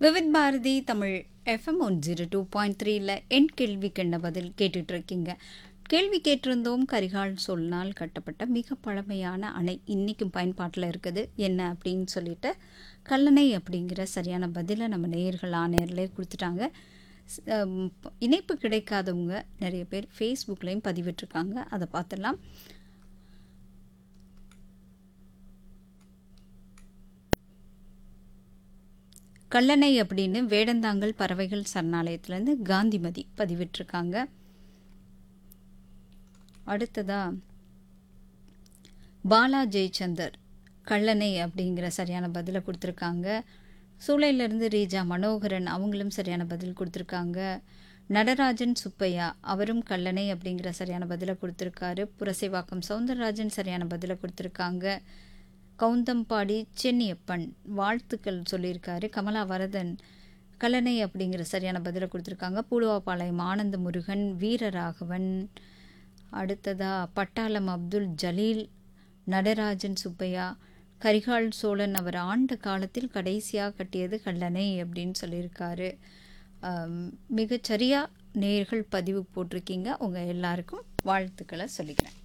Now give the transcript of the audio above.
Vividh Bharati Tamil FM one zero two point த்ரீல என் கேள்விக்கு என்ன பதில் கேட்டுட்டு இருக்கீங்க கேள்வி கேட்டிருந்தோம் கரிகால் சொன்னால் கட்டப்பட்ட மிக பழமையான அணை இன்றைக்கும் பயன்பாட்டில் இருக்குது என்ன அப்படின்னு சொல்லிட்டு கல்லணை அப்படிங்கிற சரியான பதிலை நம்ம நேயர்கள் ஆணையர்லேயே கொடுத்துட்டாங்க ஸ்- அம், இணைப்பு கிடைக்காதவங்க நிறைய பேர் ஃபேஸ்புக்லேயும் பதிவிட்டிருக்காங்க அதை பார்த்துடலாம் கல்லணை அப்படின்னு வேடந்தாங்கல் பறவைகள் சரணாலயத்துலேருந்து காந்திமதி பதிவிட்டிருக்காங்க அடுத்ததா பாலா ஜெயச்சந்தர் கல்லணை அப்படிங்கிற சரியான பதிலை கொடுத்துருக்காங்க சூளையிலேருந்து ரீஜா மனோகரன் அவங்களும் சரியான பதில் கொடுத்துருக்காங்க நடராஜன் சுப்பையா அவரும் கல்லணை அப்படிங்கிற சரியான பதிலை கொடுத்துருக்காரு புரசைவாக்கம் சவுந்தரராஜன் சரியான பதிலை கொடுத்துருக்காங்க கவுந்தம்பாடி சென்னியப்பன் வாழ்த்துக்கள் சொல்லியிருக்காரு கமலா வரதன் கல்லணை அப்படிங்கிற சரியான பதிலை கொடுத்துருக்காங்க பூலுவாபாளையம் ஆனந்த முருகன் வீரராகவன் அடுத்ததா பட்டாளம் அப்துல் ஜலீல் நடராஜன் சுப்பையா கரிகால் சோழன் அவர் ஆண்ட காலத்தில் கடைசியாக கட்டியது கல்லணை அப்படின்னு சொல்லியிருக்காரு ஆம், மிகச்சரியா நேர்கள் பதிவு போட்டிருக்கீங்க உங்கள் எல்லாருக்கும் வாழ்த்துக்களை சொல்லிக்கிறேன்